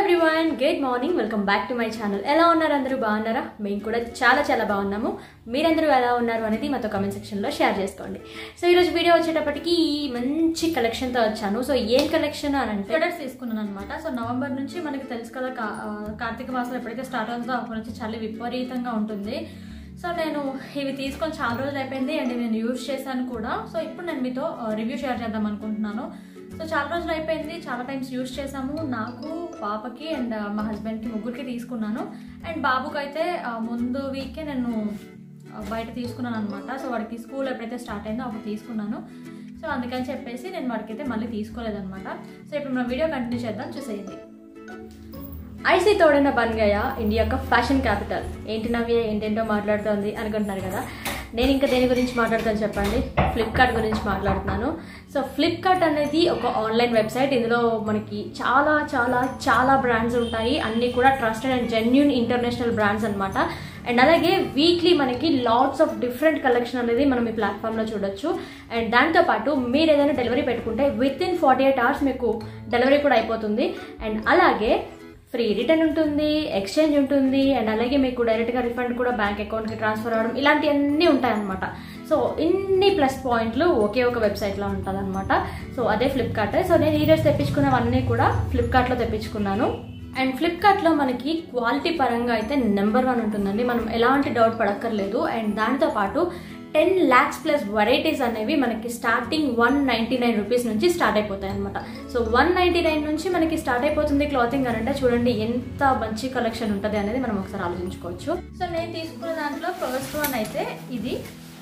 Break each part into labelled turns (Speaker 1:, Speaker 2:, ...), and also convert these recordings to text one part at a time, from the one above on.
Speaker 1: everyone good morning welcome back to my channel ఎలా ఉన్నారు అందరూ బాగున్నారా మేము కూడా చాలా చాలా బాగున్నాము మీరందరూ ఎలా ఉన్నారు అనేది మాతో కమెంట్ సెక్షన్లో షేర్ చేసుకోండి సో ఈరోజు వీడియో వచ్చేటప్పటికి మంచి కలెక్షన్తో వచ్చాను సో ఏం కలెక్షన్ అని అంటే స్వెటర్స్ తీసుకున్నాను అనమాట సో నవంబర్ నుంచి మనకి తెలుసు కదా కా- ఆ, కార్తీక మాసం ఎప్పుడైతే స్టార్ట్ అవుతుందో అప్పటి నుంచి చలి విపరీతంగా ఉంటుంది సో నేను ఇవి తీసుకొని చాలా రోజులు అయిపోయింది అండ్ ఇవి నేను యూజ్ చేశాను కూడా సో ఇప్పుడు నేను మీతో రివ్యూ షేర్ చేద్దాం అనుకుంటున్నాను సో చాలా రోజులు అయిపోయింది చాలా టైమ్స్ యూజ్ చేసాము నాకు పాపకి అండ్ మా హస్బెండ్కి ముగ్గురికి తీసుకున్నాను అండ్ బాబుకి అయితే ఆ, ముందు వీకే నేను ఆ, బయట తీసుకున్నాను అనమాట సో వాడికి స్కూల్ ఎప్పుడైతే స్టార్ట్ అయిందో అప్పుడు తీసుకున్నాను సో అందుకని చెప్పేసి నేను వాడికి అయితే మళ్ళీ తీసుకోలేదన్నమాట సో ఇప్పుడు మనం వీడియో కంటిన్యూ చేద్దాం చూసేయండి ఐసీ తోడైన బన్ గయా ఇండియా యొక్క ఫ్యాషన్ క్యాపిటల్ ఏంటి నవ్య ఏంటేంటో మాట్లాడుతోంది అనుకుంటున్నారు కదా నేను ఇంకా దేని గురించి మాట్లాడుతాను చెప్పండి ఫ్లిప్కార్ట్ గురించి మాట్లాడుతున్నాను సో ఫ్లిప్కార్ట్ అనేది ఒక ఆన్లైన్ వెబ్సైట్ ఇందులో మనకి చాలా చాలా చాలా బ్రాండ్స్ ఉంటాయి అన్నీ కూడా trusted and genuine international brands అనమాట అండ్ అలాగే వీక్లీ మనకి లాట్స్ ఆఫ్ డిఫరెంట్ కలెక్షన్ అనేది మనం ఈ ప్లాట్ఫామ్లో చూడొచ్చు అండ్ దాంతోపాటు మీరు ఏదైనా డెలివరీ పెట్టుకుంటే within forty eight hours మీకు డెలివరీ కూడా అయిపోతుంది అండ్ అలాగే ఫ్రీ రిటర్న్ ఉంటుంది ఎక్స్చేంజ్ ఉంటుంది అండ్ అలాగే మీకు డైరెక్ట్గా రిఫండ్ కూడా బ్యాంక్ అకౌంట్కి ట్రాన్స్ఫర్ అవ్వడం ఇలాంటివన్నీ ఉంటాయన్నమాట సో ఇన్ని ప్లస్ పాయింట్లు ఒకే ఒక వెబ్సైట్లో ఉంటుందన్నమాట సో అదే ఫ్లిప్కార్ట్ సో నేను ఈరోజు తెప్పించుకున్నవన్నీ కూడా ఫ్లిప్కార్ట్లో తెప్పించుకున్నాను అండ్ ఫ్లిప్కార్ట్లో మనకి క్వాలిటీ పరంగా అయితే నెంబర్ వన్ ఉంటుందండి మనం ఎలాంటి డౌట్ పడక్కర్లేదు అండ్ దానితో పాటు టెన్ ల్యాక్స్ ప్లస్ వెరైటీస్ అనేవి మనకి starting one ninety nine rupees నుంచి స్టార్ట్ అయిపోతాయి అనమాట సో వన్ నైంటీ నైన్ నుంచి మనకి స్టార్ట్ అయిపోతుంది క్లాతింగ్ అని అంటే చూడండి ఎంత మంచి కలెక్షన్ ఉంటుంది అనేది మనం ఒకసారి ఆలోచించుకోవచ్చు సో నేను తీసుకున్న దాంట్లో ఫస్ట్ వన్ అయితే ఇది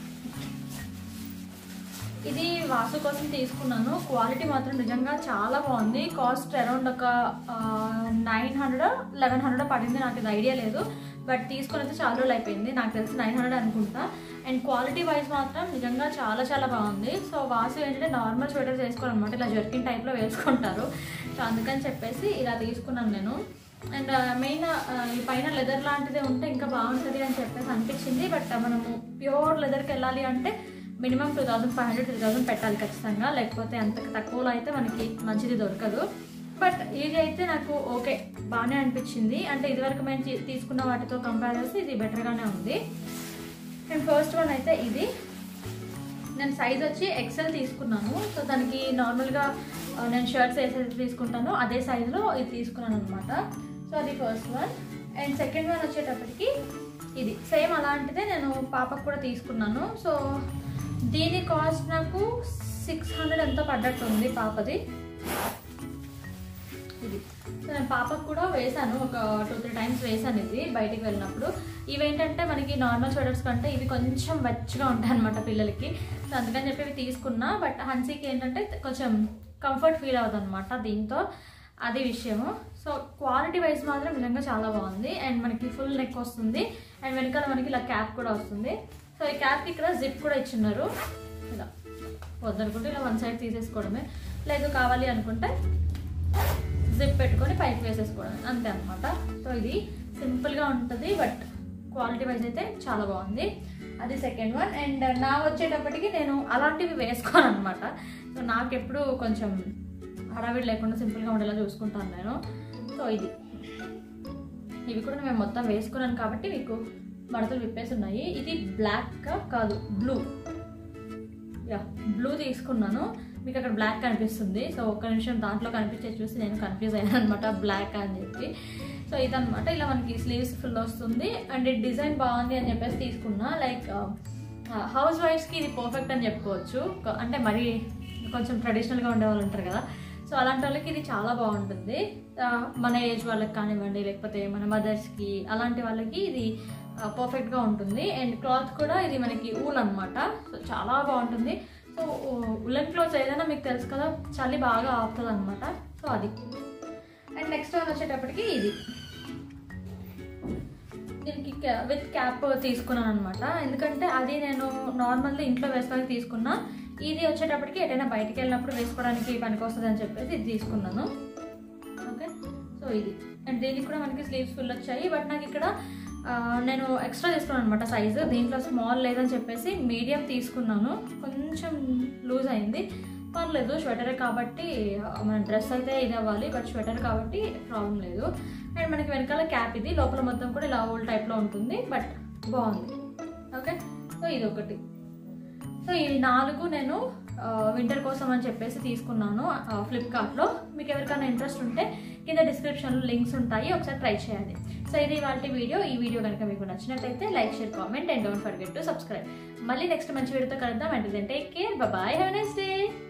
Speaker 1: ఇది వాసు కోసం తీసుకున్నాను క్వాలిటీ మాత్రం నిజంగా చాలా బాగుంది కాస్ట్ అరౌండ్ ఒక నైన్ హండ్రెడ్ లెవెన్ హండ్రెడ్ పడింది నాకు ఇది ఐడియా లేదు బట్ తీసుకొని అయితే చాలా రోజులు అయిపోయింది నాకు తెలిసి నైన్ హండ్రెడ్ అనుకుంటా అండ్ క్వాలిటీ వైజ్ మాత్రం నిజంగా చాలా చాలా బాగుంది సో వాసు ఏంటంటే నార్మల్ స్వెటర్స్ వేసుకోవాలన్నమాట ఇలా జర్కిన్ టైప్లో వేసుకుంటారు సో అందుకని చెప్పేసి ఇలా తీసుకున్నాను నేను అండ్ మెయిన్ ఈ పైన లెదర్ లాంటిది ఉంటే ఇంకా బాగుంటుంది అని చెప్పేసి అనిపించింది బట్ మనము ప్యూర్ లెదర్కి వెళ్ళాలి అంటే minimum two thousand five hundred three thousand పెట్టాలి ఖచ్చితంగా లేకపోతే అంత తక్కువలో అయితే మనకి మంచిది దొరకదు బట్ ఇది అయితే నాకు ఓకే బాగానే అనిపించింది అంటే ఇదివరకు మేము తీ- తీసుకున్న వాటితో కంపేర్ చేస్తే ఇది బెటర్గానే ఉంది అండ్ ఫస్ట్ వన్ అయితే ఇది నేను సైజ్ వచ్చి ఎక్సెల్ తీసుకున్నాను సో దానికి నార్మల్గా ఆ, నేను షర్ట్స్ వేసేది తీసుకుంటాను అదే సైజులో ఇది తీసుకున్నాను అనమాట సో అది first one and second one వచ్చేటప్పటికి ఇది సేమ్ అలాంటిదే నేను పాపకు కూడా తీసుకున్నాను సో దీని కాస్ట్ నాకు సిక్స్ హండ్రెడ్ ఎంతో పడ్డట్టు ఉంది పాపది ఇది సో నేను పాపకు కూడా వేశాను ఒక టూ త్రీ టైమ్స్ వేశాను ఇది బయటికి వెళ్ళినప్పుడు ఇవేంటంటే మనకి నార్మల్ స్వెటర్స్ కంటే ఇవి కొంచెం వెచ్చగా ఉంటాయి అనమాట పిల్లలకి సో అందుకని చెప్పి ఇవి తీసుకున్నా బట్ హన్సీకి ఏంటంటే కొంచెం కంఫర్ట్ ఫీల్ అవుతుంది అనమాట దీంతో అది విషయము సో క్వాలిటీ వైజ్ మాత్రం నిజంగా చాలా బాగుంది అండ్ మనకి ఫుల్ నెక్ వస్తుంది అండ్ వెనకాల మనకి ఇలా క్యాప్ కూడా వస్తుంది సో ఈ క్యాప్కి ఇక్కడ జిప్ కూడా ఇచ్చిన్నారు ఇలా వద్దనుకుంటే ఇలా వన్ సైడ్ తీసేసుకోవడమే లేదు కావాలి అనుకుంటే జిప్ పెట్టుకొని పైకి వేసేసుకోవడం అంతే అనమాట సో ఇది సింపుల్గా ఉంటుంది బట్ క్వాలిటీ వైజ్ అయితే చాలా బాగుంది అది సెకండ్ వన్ అండ్ నా వచ్చేటప్పటికి నేను అలాంటివి వేసుకోను అనమాట సో నాకు ఎప్పుడు కొంచెం హడావిడి లేకుండా సింపుల్గా ఉండేలా చూసుకుంటాను నేను సో ఇది ఇవి కూడా మేము మొత్తం వేసుకున్నాను కాబట్టి మీకు మడతలు విప్పేసి ఉన్నాయి ఇది బ్లాక్ కాదు బ్లూ యా బ్లూ తీసుకున్నాను మీకు అక్కడ బ్లాక్ కనిపిస్తుంది సో ఒక్క నిమిషం దాంట్లో కనిపించే చూసి నేను కన్ఫ్యూజ్ అయ్యాను అనమాట బ్లాక్ అని చెప్పి సో ఇదనమాట ఇలా మనకి స్లీవ్స్ ఫుల్ వస్తుంది అండ్ ఈ డిజైన్ బాగుంది అని చెప్పేసి తీసుకున్నా లైక్ హౌస్ వైఫ్స్కి ఇది పర్ఫెక్ట్ అని చెప్పుకోవచ్చు కొ- అంటే మరీ కొంచెం ట్రెడిషనల్గా ఉండే వాళ్ళు ఉంటారు కదా సో అలాంటి వాళ్ళకి ఇది చాలా బాగుంటుంది ఆ, మన ఏజ్ వాళ్ళకి కానివ్వండి లేకపోతే మన మదర్స్కి అలాంటి వాళ్ళకి ఇది పర్ఫెక్ట్గా ఉంటుంది అండ్ క్లాత్ కూడా ఇది మనకి ఊల్ అనమాట సో చాలా బాగుంటుంది సో ఉలెన్ క్లాత్స్ ఏదైనా మీకు తెలుసు కదా చలి బాగా ఆపుతుంది అనమాట సో అది అండ్ నెక్స్ట్ వన్ వచ్చేటప్పటికి ఇది దీనికి విత్ క్యాప్ తీసుకున్నాను అనమాట ఎందుకంటే అది నేను నార్మల్గా ఇంట్లో వేసుకోవడానికి తీసుకున్నా ఇది వచ్చేటప్పటికి ఎటైనా బయటికి వెళ్ళినప్పుడు వేసుకోవడానికి పనికి వస్తుంది అని చెప్పేసి ఇది తీసుకున్నాను ఓకే సో ఇది అండ్ దీనికి కూడా మనకి స్లీవ్స్ ఫుల్ వచ్చాయి బట్ నాకు ఇక్కడ ఆ, నేను ఎక్స్ట్రా తీసుకున్నాను అనమాట సైజు దీంట్లో స్మాల్ లేదని చెప్పేసి మీడియం తీసుకున్నాను కొంచెం లూజ్ అయింది పర్లేదు స్వెటరే కాబట్టి మన డ్రెస్ అయితే ఇది అవ్వాలి బట్ స్వెటర్ కాబట్టి ప్రాబ్లం లేదు అండ్ మనకి వెనకాల క్యాప్ ఇది లోపల మొత్తం కూడా ఇలా ఓల్డ్ టైప్లో ఉంటుంది బట్ బాగుంది ఓకే సో ఇది ఒకటి సో ఈ నాలుగు నేను వింటర్ కోసం అని చెప్పేసి తీసుకున్నాను ఫ్లిప్కార్ట్లో మీకు ఎవరికైనా ఇంట్రెస్ట్ ఉంటే కింద డిస్క్రిప్షన్లో లింక్స్ ఉంటాయి ఒకసారి ట్రై చేయండి సో ఇది వాళ్ళ వీడియో ఈ వీడియో కనుక మీకు నచ్చినట్లయితే like share comment and don't forget to subscribe మళ్ళీ నెక్స్ట్ మంచి వీడియోతో కలుద్దాం అంటే take care bye have next day